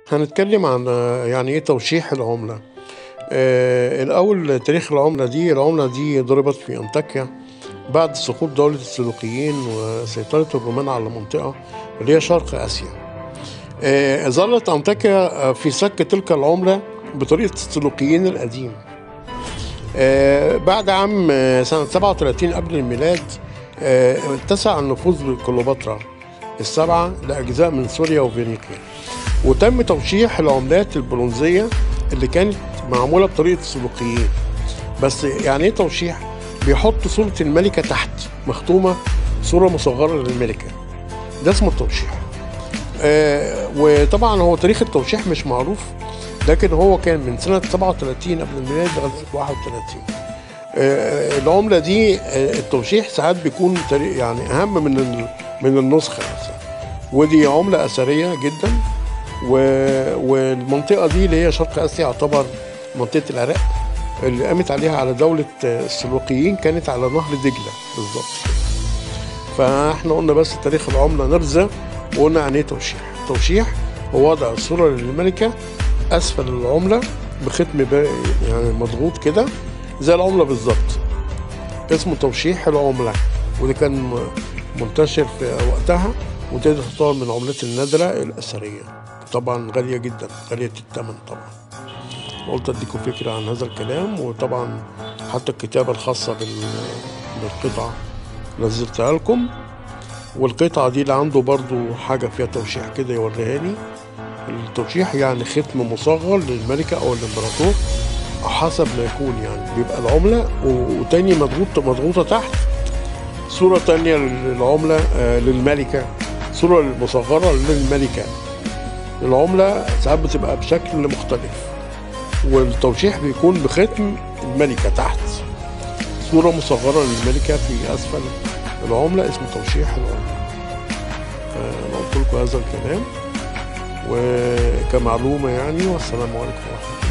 هنتكلم عن آه، يعني ايه توشيح العملة آه الأول تاريخ العملة دي العملة دي ضربت في أنطاكيا بعد سقوط دولة السلوكيين وسيطرة الرومان على المنطقة اللي هي شرق آسيا آه ظلت أنطاكيا في سك تلك العملة بطريقة السلوكيين القديم آه بعد عام آه، سنة 37 قبل الميلاد آه، اتسع النفوذ بكليوباترا السبعة لأجزاء من سوريا وفينيقيا وتم توشيح العملات البرونزية اللي كانت معمولة بطريقة السلوقيين بس يعني ايه توشيح؟ بيحط صورة الملكة تحت مختومة صورة مصغرة للملكة ده اسمه التوشيح آه وطبعا هو تاريخ التوشيح مش معروف لكن هو كان من سنة 37 قبل الميلاد لغاية 31 آه، العملة دي آه، التوشيح ساعات بيكون تاري- يعني أهم من ال- من النسخة نفسها ودي عملة أثرية جدا و- والمنطقة دي اللي هي شرق آسيا يعتبر منطقة العراق اللي قامت عليها على دولة آه، السلوقيين كانت على نهر دجلة بالظبط كده. فاحنا قلنا بس تاريخ العملة نبذة وقلنا يعني ايه توشيح توشيح هو وضع الصورة للملكة أسفل العملة بختم با- يعني مضغوط كده زي العملة بالظبط اسمه توشيح العملة وده كان م- منتشر في وقتها وده تعتبر من العملات النادرة الأثرية طبعا غالية جدا غالية الثمن طبعا قلت اديكم فكرة عن هذا الكلام وطبعا حتى الكتابة الخاصة بال- بالقطعة نزلتها لكم والقطعة دي اللي عنده برضو حاجة فيها توشيح كده يوريها لي التوشيح يعني ختم مصغر للملكة أو الإمبراطور أو حسب ما يكون يعني بيبقى العملة و- وتاني مضغوط مضغوطة تحت صورة تانية للعملة آه، للملكة صورة مصغرة للملكة العملة ساعات بتبقى بشكل مختلف والتوشيح بيكون بختم الملكة تحت صورة مصغرة للملكة في أسفل العملة اسمه توشيح العملة آه، أنا قلت لكم هذا الكلام وكمعلومة يعني والسلام عليكم ورحمة الله